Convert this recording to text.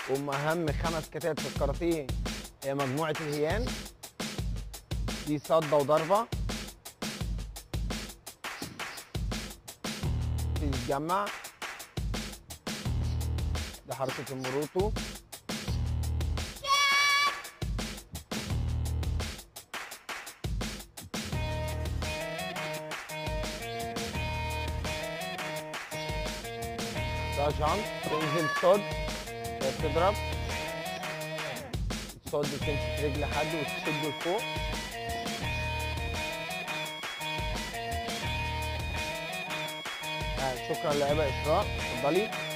هم اهم خمس كتات في الكاراتيه هي مجموعه الهيان دي صده وضربه دي تتجمع ده حركه المروتو ده جامب تنزل صد هي بتضرب تصد تمسك رجل حد وتشده لفوق آه، شكرا لعبة إسراء اتفضلي